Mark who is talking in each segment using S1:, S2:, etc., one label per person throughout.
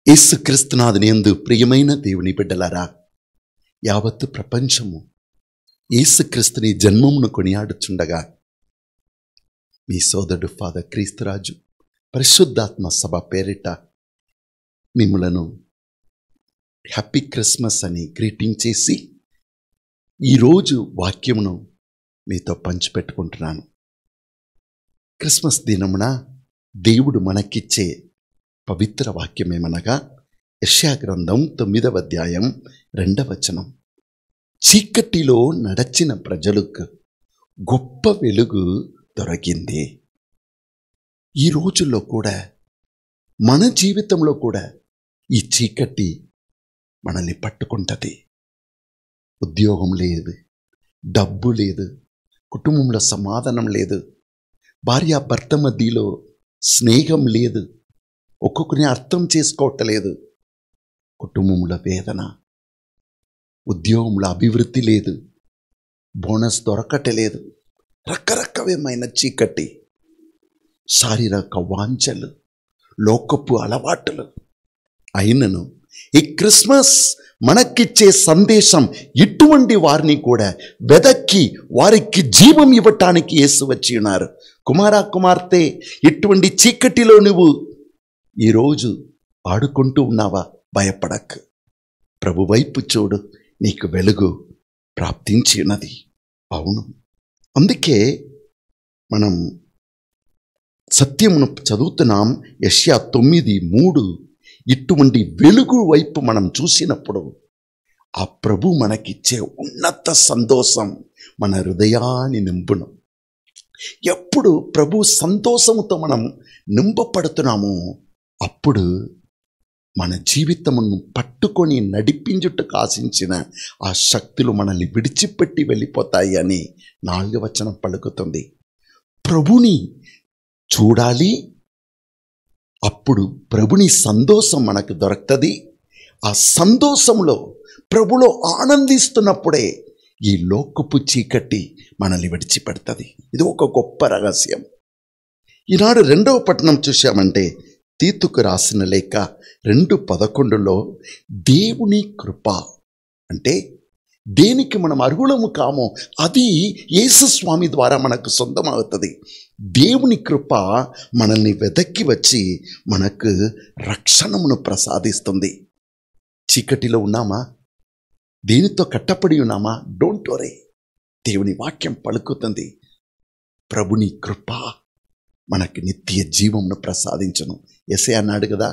S1: యేసుక్రీస్తునాథుని యందు ప్రియమైన దేవుని బిడ్డలారా యావత్తు ప్రపంచము యేసుక్రీస్తుని జన్మమును కొనియాడుచుండగా మీ సోదరుడు ఫాదర్ క్రీస్తురాజు పరిశుద్ధాత్మ సభ పేరిట మిమ్మలను హ్యాపీ క్రిస్మస్ అని గ్రీటింగ్ చేసి ఈరోజు వాక్యమును మీతో పంచిపెట్టుకుంటున్నాను క్రిస్మస్ దినమున దేవుడు మనకిచ్చే పవిత్ర వాక్యమేమనగా యెషయా గ్రంథం తొమ్మిదవ అధ్యాయం రెండవ వచనం చీకటిలో నడచిన ప్రజలకు గొప్ప వెలుగు దొరికింది ఈ రోజుల్లో కూడా మన జీవితంలో కూడా ఈ చీకటి మనల్ని పట్టుకుంటుంది ఉద్యోగం లేదు డబ్బు లేదు కుటుంబంలో సమాధానం లేదు భార్య భర్త మధ్యలో స్నేహం లేదు ఒక్కొక్కరిని అర్థం చేసుకోవట్లేదు కుటుంబంలో వేదన ఉద్యోగంలో అభివృద్ధి లేదు బోనస్ దొరకటలేదు రకరకమైన చీకటి శారీరక వాంఛలు లోకపు అలవాటులు అయినను ఈ క్రిస్మస్ మనకిచ్చే సందేశం ఇటువంటి వారిని కూడా వెదక్కి వారికి జీవం ఇవ్వటానికి యేసు వచ్చి ఉన్నారు కుమారా కుమార్తె ఇటువంటి చీకటిలో నువ్వు ఈరోజు ఆడుకుంటూ ఉన్నావా భయపడక్ ప్రభు వైపు చూడు నీకు వెలుగు ప్రాప్తించి ఉన్నది అవును అందుకే మనం సత్యమును చదువుతున్నాం యష్యా తొమ్మిది మూడు ఇటువంటి వెలుగు వైపు మనం చూసినప్పుడు ఆ ప్రభు మనకిచ్చే ఉన్నత సంతోషం మన హృదయాన్ని నింపును ఎప్పుడు ప్రభు సంతోషముతో మనం నింపబడుతున్నామో అప్పుడు మన జీవితమును పట్టుకొని నడిపించుటకు ఆశించిన ఆ శక్తులు మనల్ని విడిచిపెట్టి వెళ్ళిపోతాయి అని నాలుగు వచనం పలుకుతుంది ప్రభుని చూడాలి అప్పుడు ప్రభుని సంతోషం మనకు దొరుకుతుంది ఆ సంతోషంలో ప్రభులో ఆనందిస్తున్నప్పుడే ఈ లోకపు చీకటి మనల్ని విడిచిపెడుతుంది ఇది ఒక గొప్ప రహస్యం ఈనాడు రెండవ పట్టణం చూశామంటే తీతుకు రాసిన లేక రెండు పదకొండులో దేవుని కృప అంటే దేనికి మనం అర్హులము కామో అది యేసుస్వామి ద్వారా మనకు సొంతం అవుతుంది దేవుని కృప మనల్ని వెదక్కి వచ్చి మనకు రక్షణమును ప్రసాదిస్తుంది చీకటిలో ఉన్నామా దేనితో కట్టపడి ఉన్నామా డోంట్ వరీ దేవుని వాక్యం పలుకుతుంది ప్రభుని కృప మనకి నిత్య జీవమును ప్రసాదించను ఎసే అన్నాడు కదా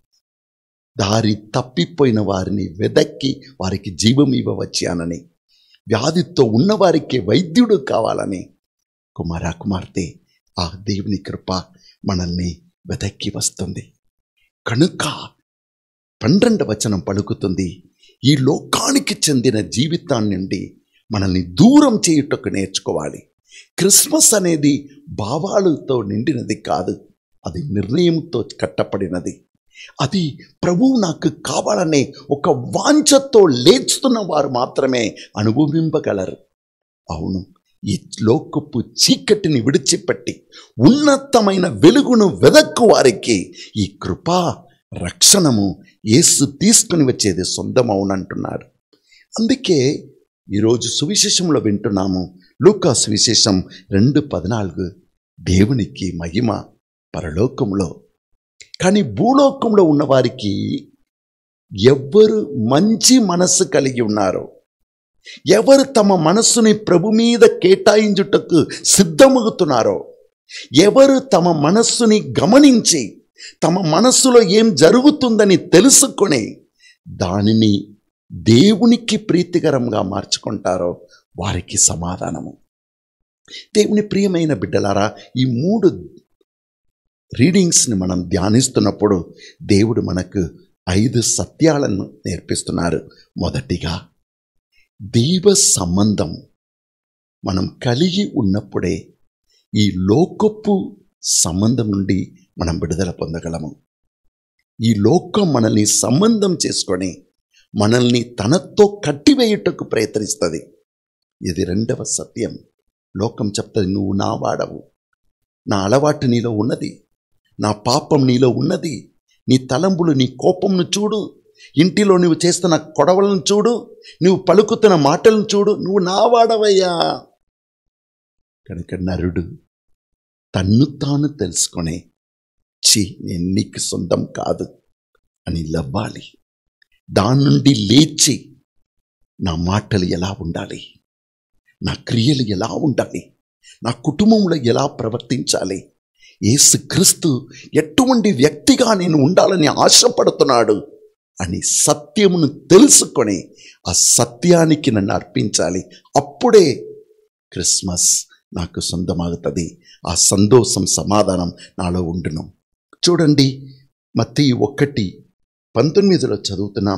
S1: దారి తప్పిపోయిన వారిని వెదక్కి వారికి జీవం ఇవ్వవచ్చానని వ్యాధితో ఉన్నవారికి వైద్యుడు కావాలని కుమారా కుమార్తె ఆ దేవుని కృప మనల్ని వెదక్కి వస్తుంది కనుక పన్నెండు వచనం పలుకుతుంది ఈ లోకానికి చెందిన జీవితాన్ని నుండి మనల్ని దూరం చేయుటకు నేర్చుకోవాలి క్రిస్మస్ అనేది భావాలతో నిండినది కాదు అది నిర్ణయంతో కట్టపడినది అది ప్రభువు నాకు కావాలనే ఒక వాంఛతో లేచుతున్న వారు మాత్రమే అనుభవింపగలరు అవును ఈ లోకపు చీకటిని విడిచిపెట్టి ఉన్నతమైన వెలుగును వెదక్కు వారికి ఈ కృపా రక్షణము యేసు తీసుకుని వచ్చేది సొంతమవునంటున్నాడు అందుకే ఈరోజు సువిశేషంలో వింటున్నాము లూకా సువిశేషం రెండు పద్నాలుగు దేవునికి మహిమ పరలోకంలో కానీ భూలోకంలో ఉన్నవారికి ఎవ్వరు మంచి మనస్సు కలిగి ఉన్నారో ఎవరు తమ మనస్సుని ప్రభు మీద కేటాయించుటకు సిద్ధమవుతున్నారో ఎవరు తమ మనస్సుని గమనించి తమ మనస్సులో ఏం జరుగుతుందని తెలుసుకొని దానిని దేవునికి ప్రీతికరంగా మార్చుకుంటారో వారికి సమాధానము దేవుని ప్రియమైన బిడ్డలారా ఈ మూడు రీడింగ్స్ని మనం ధ్యానిస్తున్నప్పుడు దేవుడు మనకు ఐదు సత్యాలను నేర్పిస్తున్నారు మొదటిగా దైవ సంబంధం మనం కలిగి ఉన్నప్పుడే ఈ లోకపు సంబంధం నుండి మనం విడుదల పొందగలము ఈ లోకం మనల్ని సంబంధం చేసుకొని మనల్ని తనతో కట్టివేయుటకు ప్రయత్నిస్తుంది ఇది రెండవ సత్యం లోకం చెప్తుంది నువ్వు నా వాడవు నా అలవాటు నీలో ఉన్నది నా పాపం నీలో ఉన్నది నీ తలంపులు నీ కోపంను చూడు ఇంటిలో నువ్వు చేస్తున్న కొడవలను చూడు నువ్వు పలుకుతున్న మాటలను చూడు నువ్వు నా వాడవయ్యా కనుక నరుడు తన్ను తాను తెలుసుకొని చి నేను నీకు సొంతం కాదు అని లవ్వాలి దాని నుండి లేచి నా మాటలు ఎలా ఉండాలి నా క్రియలు ఎలా ఉండాలి నా కుటుంబంలో ఎలా ప్రవర్తించాలి యేసుక్రీస్తు ఎటువంటి వ్యక్తిగా నేను ఉండాలని ఆశపడుతున్నాడు అని సత్యమును తెలుసుకొని ఆ సత్యానికి నన్ను అర్పించాలి అప్పుడే క్రిస్మస్ నాకు సొంతమవుతుంది ఆ సంతోషం సమాధానం నాలో ఉండును చూడండి మత్తి ఒక్కటి పంతొమ్మిదిలో చదువుతున్నాం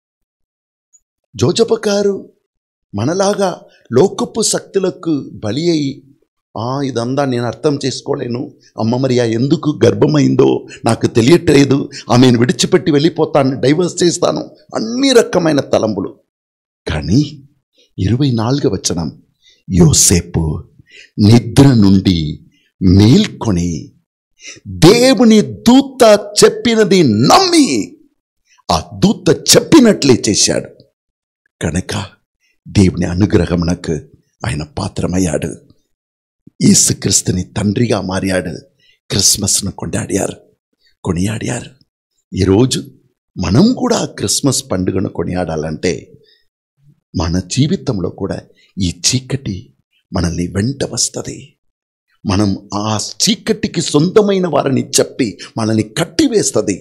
S1: జోజప గారు మనలాగా లోకపు శక్తులకు బలి అయి ఆ ఇదంతా నేను అర్థం చేసుకోలేను అమ్మ మరియా ఎందుకు గర్భమైందో నాకు తెలియట్లేదు ఆమెను విడిచిపెట్టి వెళ్ళిపోతాను డైవర్స్ చేస్తాను అన్ని రకమైన తలంపులు కానీ ఇరవై నాలుగవ వచనం యోసేపు నిద్ర నుండి మేల్కొని దేవుని దూత చెప్పినది నమ్మి ఆ దూత చెప్పినట్లే చేశాడు కనుక దేవుని అనుగ్రహమునకు ఆయన పాత్రమయ్యాడు యేసుక్రీస్తుని తండ్రిగా మారాడు క్రిస్మస్ను కొనియాడారు కొనియాడారు ఈరోజు మనం కూడా ఆ క్రిస్మస్ పండుగను కొనియాడాలంటే మన జీవితంలో కూడా ఈ చీకటి మనల్ని వెంట వస్తుంది మనం ఆ చీకటికి సొంతమైన వారిని చెప్పి మనల్ని కట్టివేస్తుంది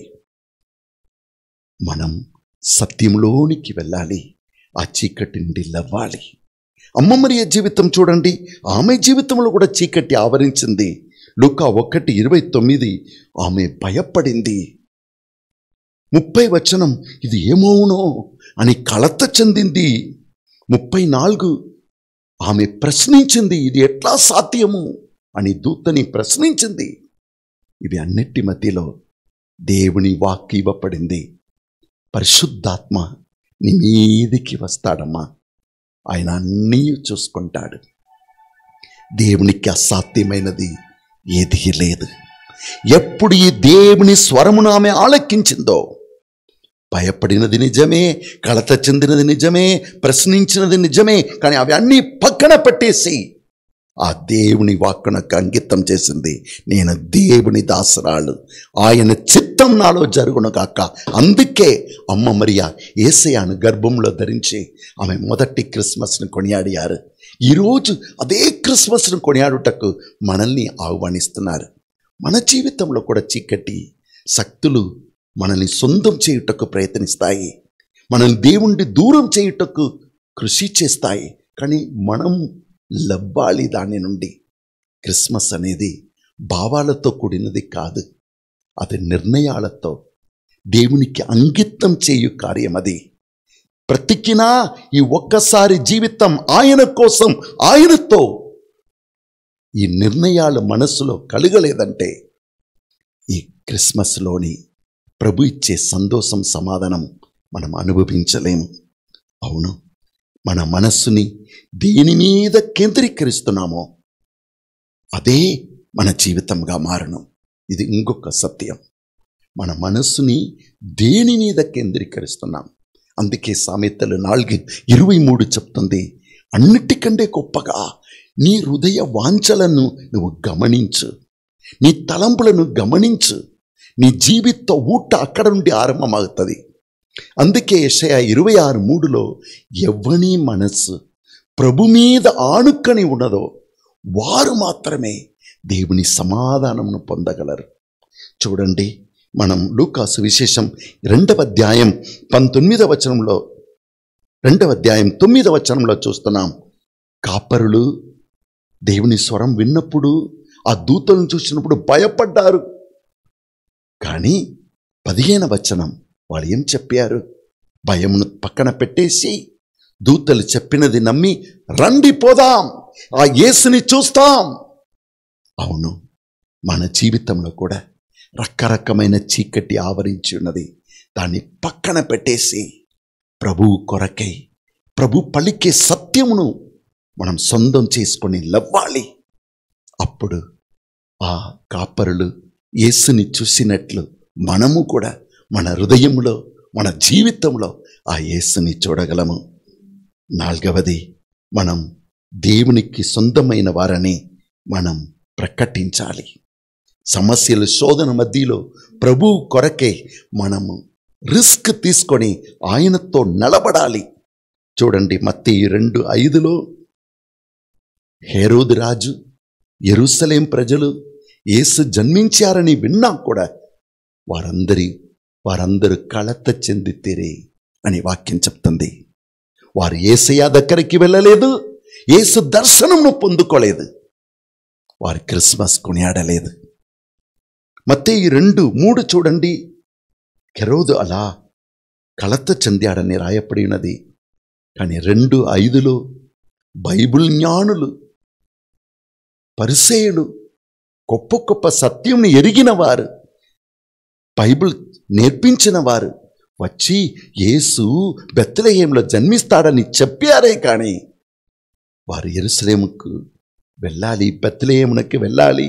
S1: మనం సత్యంలోనికి వెళ్ళాలి ఆ చీకటి నుండి లవ్వాలి అమ్మ మరియ జీవితం చూడండి ఆమె జీవితంలో కూడా చీకటి ఆవరించింది లుకా ఒకటి ఇరవై తొమ్మిది ఆమె భయపడింది ముప్పై వచనం ఇది ఏమవునో అని కలత చెందింది ముప్పై నాలుగు ఆమె ప్రశ్నించింది ఇది ఎట్లా సాధ్యము అని దూతని ప్రశ్నించింది ఇవి అన్నిటి మధ్యలో దేవుని వాక్కు ఇవ్వబడింది పరిశుద్ధాత్మ నీ మీదికి వస్తాడమ్మా ఆయన అన్నీ చూసుకుంటాడు దేవునికి అసాధ్యమైనది ఏదీ లేదు ఎప్పుడు ఈ దేవుని స్వరమును ఆమె ఆలకించిందో భయపడినది నిజమే కలత చెందినది నిజమే ప్రశ్నించినది నిజమే కానీ అవి అన్నీ పక్కన పెట్టేసి ఆ దేవుని వాక్కునకు అంకితం చేసింది నేను దేవుని దాసరాలు ఆయన చిత్తం నాలో జరుగును కాక అందుకే అమ్మ మరియా ఏసయాను గర్భంలో ధరించి ఆమె మొదటి క్రిస్మస్ను కొనియాడారు ఈరోజు అదే క్రిస్మస్ను కొనియాడుటకు మనల్ని ఆహ్వానిస్తున్నారు మన జీవితంలో కూడా చీకటి శక్తులు మనల్ని సొంతం చేయుటకు ప్రయత్నిస్తాయి మనల్ని దేవుణ్ణి దూరం చేయుటకు కృషి చేస్తాయి కానీ మనం లబ్బాలి దాని నుండి క్రిస్మస్ అనేది భావాలతో కూడినది కాదు అది నిర్ణయాలతో దేవునికి అంకితం చేయు కార్యం అది బ్రతికినా ఈ ఒక్కసారి జీవితం ఆయన కోసం ఆయనతో ఈ నిర్ణయాలు మనస్సులో కలగలేదంటే ఈ క్రిస్మస్లోని ప్రభు ఇచ్చే సంతోషం సమాధానం మనం అనుభవించలేము అవును మన మనస్సుని దేని మీద కేంద్రీకరిస్తున్నామో అదే మన జీవితంగా మారணும் ఇది ఇంకొక సత్యం మన మనస్సుని దేని మీద కేంద్రీకరిస్తున్నాం అందుకే సామెతలు నాలుగు ఇరవై మూడు చెప్తుంది అన్నిటికంటే గొప్పగా నీ హృదయ వాంఛలను నువ్వు గమనించు నీ తలంపులను గమనించు నీ జీవిత ఊట అక్కడ నుండి ఆరంభమవుతుంది అందుకే యెషయా ఇరవై ఆరు మూడులో ఎవ్వని మనస్సు ప్రభు మీద ఆనుకొని ఉన్నదో వారు మాత్రమే దేవుని సమాధానమును పొందగలరు చూడండి మనం లూకాసు విశేషం రెండవ అధ్యాయం పంతొమ్మిదవ వచనంలో రెండవ అధ్యాయం తొమ్మిదవ వచనంలో చూస్తున్నాం కాపరులు దేవుని స్వరం విన్నప్పుడు ఆ దూతలను చూసినప్పుడు భయపడ్డారు కానీ పదిహేన వచనం వాళ్ళు ఏం చెప్పారు భయమును పక్కన పెట్టేసి దూతలు చెప్పినది నమ్మి రండి పోదాం ఆ యేసుని చూస్తాం అవును మన జీవితంలో కూడా రకరకమైన చీకటి ఆవరించి ఉన్నది దాన్ని పక్కన పెట్టేసి ప్రభువు కొరకై ప్రభు పలికే సత్యమును మనం సొంతం చేసుకొని లవ్వాలి అప్పుడు ఆ కాపరులు యేసుని చూసినట్లు మనము కూడా మన హృదయంలో మన జీవితంలో ఆ యేసుని చూడగలము నాలుగవది మనం దేవునికి సొంతమైన వారని మనం ప్రకటించాలి సమస్యలు శోధన మధ్యలో ప్రభు కొరకే మనము రిస్క్ తీసుకొని ఆయనతో నిలబడాలి చూడండి మత్తి రెండు ఐదులో హేరోదు రాజు ఎరుసలేం ప్రజలు యేసు జన్మించారని విన్నా కూడా వారందరి వారందరూ కళత చెందితేరే అని వాక్యం చెప్తుంది వారు ఏసయ్య దగ్గరికి వెళ్ళలేదు యేసు దర్శనంను పొందుకోలేదు వారు క్రిస్మస్ కొనియాడలేదు మత్తే ఈ రెండు మూడు చూడండి కెరోదు అలా కలత చెందాడని రాయపడి ఉన్నది కానీ రెండు ఐదులో బైబిల్ జ్ఞానులు పరిసేయులు గొప్ప గొప్ప సత్యంని ఎరిగిన వారు బైబిల్ నేర్పించిన వారు వచ్చి యేసు బెత్తలహేంలో జన్మిస్తాడని చెప్పారే కానీ వారు ఎరుసలేముకు వెళ్ళాలి బెత్తలహేమునకి వెళ్ళాలి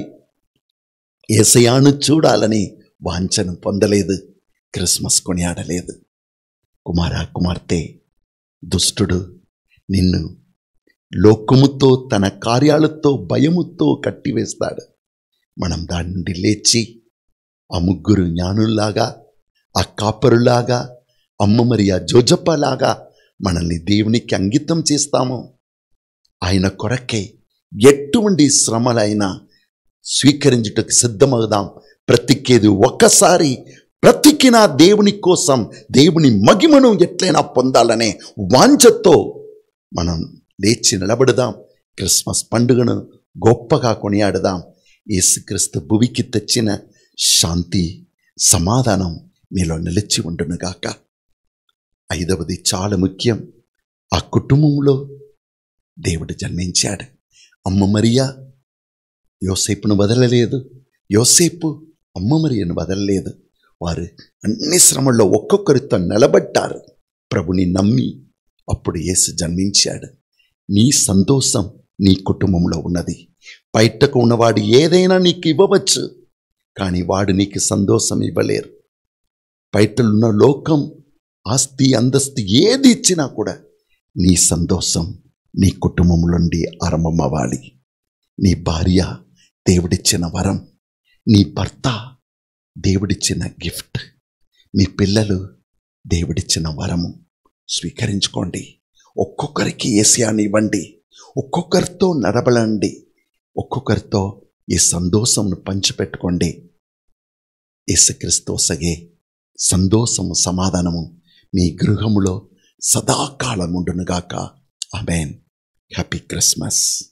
S1: ఏసయాను చూడాలని వాంఛను పొందలేదు క్రిస్మస్ కొనియాడలేదు కుమారా కుమార్తె దుష్టుడు నిన్ను లోకముతో తన కార్యాలతో భయముతో కట్టివేస్తాడు మనం దాని నుండి లేచి ఆ ముగ్గురు జ్ఞానుల్లాగా ఆ కాపరులాగా అమ్మ మరి ఆ జోజప్పలాగా మనల్ని దేవునికి అంకితం చేస్తాము ఆయన కొరకే ఎటువంటి శ్రమలైనా స్వీకరించుటకు సిద్ధమవుదాం బ్రతికేది ఒక్కసారి బ్రతికిన దేవుని కోసం దేవుని మగిమను ఎట్లయినా పొందాలనే వాంఛతో మనం లేచి నిలబడదాం క్రిస్మస్ పండుగను గొప్పగా కొనియాడదాం యేసుక్రీస్తు భువికి తెచ్చిన శాంతి సమాధానం మీలో నిలిచి ఉండునుగాక ఐదవది చాలా ముఖ్యం ఆ కుటుంబంలో దేవుడు జన్మించాడు అమ్మ మరియా యోసేపును వదలలేదు యోసేపు అమ్మ మరియను వదలలేదు వారు అన్ని శ్రమల్లో ఒక్కొక్కరితో నిలబడ్డారు ప్రభుని నమ్మి అప్పుడు యేసు జన్మించాడు నీ సంతోషం నీ కుటుంబంలో ఉన్నది బయటకు ఉన్నవాడు ఏదైనా నీకు ఇవ్వవచ్చు కానీ వాడు నీకు సంతోషం ఇవ్వలేరు బయటలున్న లోకం ఆస్తి అందస్తు ఏది ఇచ్చినా కూడా నీ సంతోషం నీ కుటుంబం నుండి ఆరంభమవ్వాలి నీ భార్య దేవుడిచ్చిన వరం నీ భర్త దేవుడిచ్చిన గిఫ్ట్ మీ పిల్లలు దేవుడిచ్చిన వరము స్వీకరించుకోండి ఒక్కొక్కరికి ఏసియాని ఇవ్వండి ఒక్కొక్కరితో నడబడండి ఒక్కొక్కరితో ఈ సంతోషంను పంచిపెట్టుకోండి యేసుక్రీస్తు సగే సంతోషము సమాధానము మీ గృహములో సదాకాలం ఉండునుగాక అమెన్ హ్యాపీ క్రిస్మస్